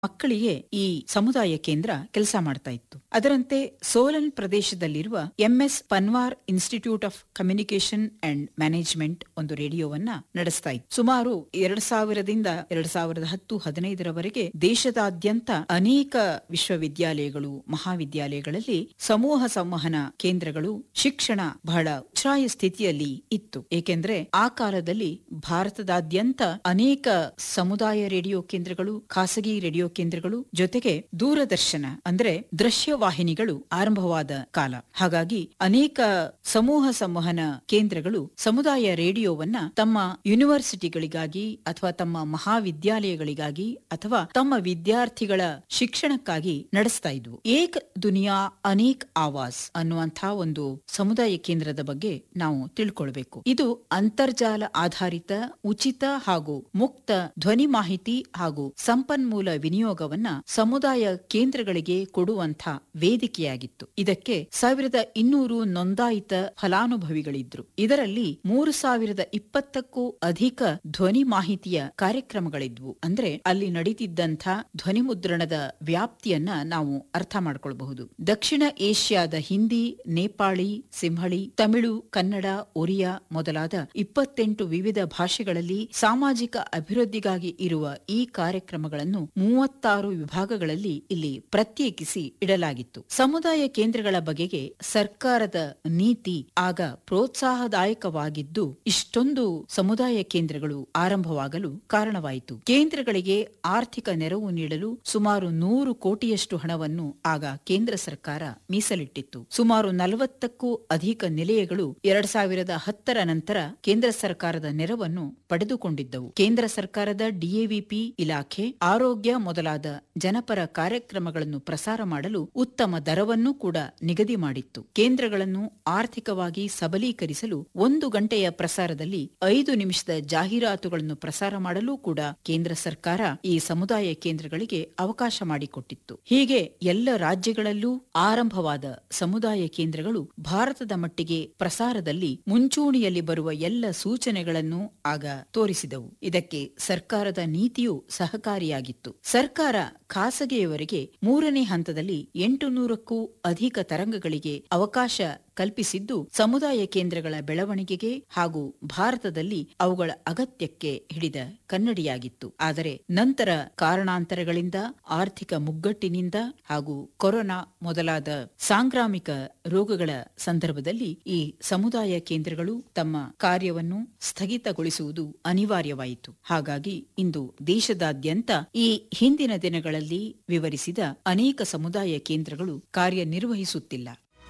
ಮಕ್ಕಳಿಗೆ ಈ ಸಮುದಾಯ ಕೇಂದ್ರ ಕೆಲಸ ಮಾಡ್ತಾ ಇತ್ತು ಅದರಂತೆ ಸೋಲನ್ ಪ್ರದೇಶದಲ್ಲಿರುವ MS Panwar institute of communication and management ಒಂದು ರೇಡಿಯೋವನ್ನ ನಡೆಸ್ತಾ ಇತ್ತು ಸುಮಾರು ಎರಡ್ ಸಾವಿರದಿಂದ ಎರಡ್ ಸಾವಿರದ ಹತ್ತು ಹದಿನೈದರವರೆಗೆ ದೇಶದಾದ್ಯಂತ ಅನೇಕ ವಿಶ್ವವಿದ್ಯಾಲಯಗಳು ಮಹಾವಿದ್ಯಾಲಯಗಳಲ್ಲಿ ಸಮೂಹ ಸಂವಹನ ಕೇಂದ್ರಗಳು ಶಿಕ್ಷಣ ಬಹಳ ಉಚ್ಛ್ರಾಯ ಸ್ಥಿತಿಯಲ್ಲಿ ಇತ್ತು ಏಕೆಂದ್ರೆ ಆ ಕಾಲದಲ್ಲಿ ಭಾರತದಾದ್ಯಂತ ಅನೇಕ ಸಮುದಾಯ ರೇಡಿಯೋ ಕೇಂದ್ರಗಳು ಖಾಸಗಿ ರೇಡಿಯೋ ಕೇಂದ್ರಗಳು ಜೊತೆಗೆ ದೂರದರ್ಶನ ಅಂದ್ರೆ ದೃಶ್ಯ ವಾಹಿನಿಗಳು ಆರಂಭವಾದ ಕಾಲ ಹಾಗಾಗಿ ಅನೇಕ ಸಮೂಹ ಸಂವಹನ ಕೇಂದ್ರಗಳು ಸಮುದಾಯ ರೇಡಿಯೋವನ್ನ ತಮ್ಮ ಯೂನಿವರ್ಸಿಟಿಗಳಿಗಾಗಿ ಅಥವಾ ತಮ್ಮ ಮಹಾವಿದ್ಯಾಲಯಗಳಿಗಾಗಿ ಅಥವಾ ತಮ್ಮ ವಿದ್ಯಾರ್ಥಿಗಳ ಶಿಕ್ಷಣಕ್ಕಾಗಿ ನಡೆಸ್ತಾ ಇದ್ವು ಏಕ್ ದುನಿಯಾ ಅನೇಕ್ ಆವಾಸ್ ಅನ್ನುವಂತಹ ಒಂದು ಸಮುದಾಯ ಕೇಂದ್ರದ ಬಗ್ಗೆ ನಾವು ತಿಳ್ಕೊಳ್ಬೇಕು ಇದು ಅಂತರ್ಜಾಲ ಆಧಾರಿತ ಉಚಿತ ಹಾಗೂ ಮುಕ್ತ ಧ್ವನಿ ಮಾಹಿತಿ ಹಾಗೂ ಸಂಪನ್ಮೂಲ ವಿನಿಯೋಗವನ್ನ ಸಮುದಾಯ ಕೇಂದ್ರಗಳಿಗೆ ಕೊಡುವಂತ ವೇದಿಕೆಯಾಗಿತ್ತು ಇದಕ್ಕೆ ಸಾವಿರದ ಇನ್ನೂರು ನೋಂದಾಯಿತ ಫಲಾನುಭವಿಗಳಿದ್ರು ಇದರಲ್ಲಿ ಮೂರು ಸಾವಿರದ ಇಪ್ಪತ್ತಕ್ಕೂ ಅಧಿಕ ಧ್ವನಿ ಮಾಹಿತಿಯ ಕಾರ್ಯಕ್ರಮಗಳಿದ್ವು ಅಂದ್ರೆ ಅಲ್ಲಿ ನಡೀತಿದ್ದಂಥ ಧ್ವನಿ ಮುದ್ರಣದ ವ್ಯಾಪ್ತಿಯನ್ನ ನಾವು ಅರ್ಥ ಮಾಡ್ಕೊಳ್ಬಹುದು ದಕ್ಷಿಣ ಏಷ್ಯಾದ ಹಿಂದಿ ನೇಪಾಳಿ ಸಿಂಹಳಿ ತಮಿಳು ಕನ್ನಡ ಒರಿಯಾ ಮೊದಲಾದ ಇಪ್ಪತ್ತೆಂಟು ವಿವಿಧ ಭಾಷೆಗಳಲ್ಲಿ ಸಾಮಾಜಿಕ ಅಭಿವೃದ್ಧಿಗಾಗಿ ಇರುವ ಈ ಕಾರ್ಯಕ್ರಮಗಳನ್ನು ಮೂವತ್ತಾರು ವಿಭಾಗಗಳಲ್ಲಿ ಇಲ್ಲಿ ಪ್ರತ್ಯೇಕಿಸಿ ಇಡಲಾಗಿತ್ತು ಸಮುದಾಯ ಕೇಂದ್ರಗಳ ಬಗೆಗೆ ಸರ್ಕಾರದ ನೀತಿ ಆಗ ಪ್ರೋತ್ಸಾಹದಾಯಕವಾಗಿದ್ದು ಇಷ್ಟೊಂದು ಸಮುದಾಯ ಕೇಂದ್ರಗಳು ಆರಂಭವಾಗಲು ಕಾರಣವಾಯಿತು ಕೇಂದ್ರಗಳಿಗೆ ಆರ್ಥಿಕ ನೆರವು ನೀಡಲು ಸುಮಾರು ನೂರು ಕೋಟಿಯಷ್ಟು ಹಣವನ್ನು ಆಗ ಕೇಂದ್ರ ಸರ್ಕಾರ ಮೀಸಲಿಟ್ಟಿತ್ತು ಸುಮಾರು ನಲವತ್ತಕ್ಕೂ ಅಧಿಕ ನಿಲಯಗಳು ಎರಡ್ ಸಾವಿರದ ಹತ್ತರ ನಂತರ ಕೇಂದ್ರ ಸರ್ಕಾರದ ನೆರವನ್ನು ಪಡೆದುಕೊಂಡಿದ್ದವು ಕೇಂದ್ರ ಸರ್ಕಾರದ ಡಿಎವಿಪಿ ಇಲಾಖೆ ಆರೋಗ್ಯ ಮೊದಲಾದ ಜನಪರ ಕಾರ್ಯಕ್ರಮಗಳನ್ನು ಪ್ರಸಾರ ಮಾಡಲು ಉತ್ತಮ ದರವನ್ನು ಕೂಡ ನಿಗದಿ ಮಾಡಿತ್ತು ಕೇಂದ್ರಗಳನ್ನು ಆರ್ಥಿಕವಾಗಿ ಸಬಲೀಕರಿಸಲು ಒಂದು ಗಂಟೆಯ ಪ್ರಸಾರದಲ್ಲಿ ಐದು ನಿಮಿಷದ ಜಾಹೀರಾತುಗಳನ್ನು ಪ್ರಸಾರ ಮಾಡಲು ಕೂಡ ಕೇಂದ್ರ ಸರ್ಕಾರ ಈ ಸಮುದಾಯ ಕೇಂದ್ರಗಳಿಗೆ ಅವಕಾಶ ಮಾಡಿಕೊಟ್ಟಿತ್ತು ಹೀಗೆ ಎಲ್ಲ ರಾಜ್ಯಗಳಲ್ಲೂ ಆರಂಭವಾದ ಸಮುದಾಯ ಕೇಂದ್ರಗಳು ಭಾರತದ ಮಟ್ಟಿಗೆ ಪ್ರಸಾರದಲ್ಲಿ ಮುಂಚೂಣಿಯಲ್ಲಿ ಬರುವ ಎಲ್ಲ ಸೂಚನೆಗಳನ್ನು ಆಗ ತೋರಿಸಿದವು ಇದಕ್ಕೆ ಸರ್ಕಾರದ ನೀತಿಯೂ ಸಹಕಾರಿಯಾಗಿತ್ತು ಸರ್ಕಾರ ಖಾಸಗಿಯವರಿಗೆ ಮೂರನೇ ಹಂತದಲ್ಲಿ ಎಂಟು ನೂರಕ್ಕೂ ಅಧಿಕ ತರಂಗಗಳಿಗೆ ಅವಕಾಶ ಕಲ್ಪಿಸಿದ್ದು ಸಮುದಾಯ ಕೇಂದ್ರಗಳ ಬೆಳವಣಿಗೆಗೆ ಹಾಗೂ ಭಾರತದಲ್ಲಿ ಅವುಗಳ ಅಗತ್ಯಕ್ಕೆ ಹಿಡಿದ ಕನ್ನಡಿಯಾಗಿತ್ತು ಆದರೆ ನಂತರ ಕಾರಣಾಂತರಗಳಿಂದ ಆರ್ಥಿಕ ಮುಗ್ಗಟ್ಟಿನಿಂದ ಹಾಗೂ ಕೊರೋನಾ ಮೊದಲಾದ ಸಾಂಕ್ರಾಮಿಕ ರೋಗಗಳ ಸಂದರ್ಭದಲ್ಲಿ ಈ ಸಮುದಾಯ ಕೇಂದ್ರಗಳು ತಮ್ಮ ಕಾರ್ಯವನ್ನು ಸ್ಥಗಿತಗೊಳಿಸುವುದು ಅನಿವಾರ್ಯವಾಯಿತು ಹಾಗಾಗಿ ಇಂದು ದೇಶದಾದ್ಯಂತ ಈ ಹಿಂದಿನ ದಿನಗಳಲ್ಲಿ ವಿವರಿಸಿದ ಅನೇಕ ಸಮುದಾಯ ಕೇಂದ್ರಗಳು ಕಾರ್ಯನಿರ್ವಹಿಸುತ್ತಿಲ್ಲ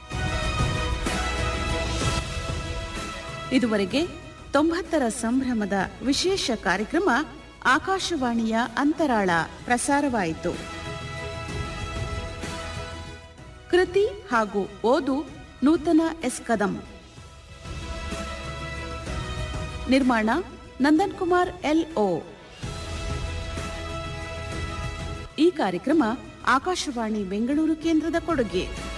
ಇದುವರೆಗೆ ತೊಂಬತ್ತರ ಸಂಭ್ರಮದ ವಿಶೇಷ ಕಾರ್ಯಕ್ರಮ ಆಕಾಶವಾಣಿಯ ಅಂತರಾಳ ಪ್ರಸಾರವಾಯಿತು ಕೃತಿ ಹಾಗೂ ಓದು ನೂತನ ಎಸ್ ಕದಂ ನಿರ್ಮಾಣ ನಂದನ್ ಕುಮಾರ್ ಎಲ್ ಓ ಈ ಕಾರ್ಯಕ್ರಮ ಆಕಾಶವಾಣಿ ಬೆಂಗಳೂರು ಕೇಂದ್ರದ ಕೊಡುಗೆ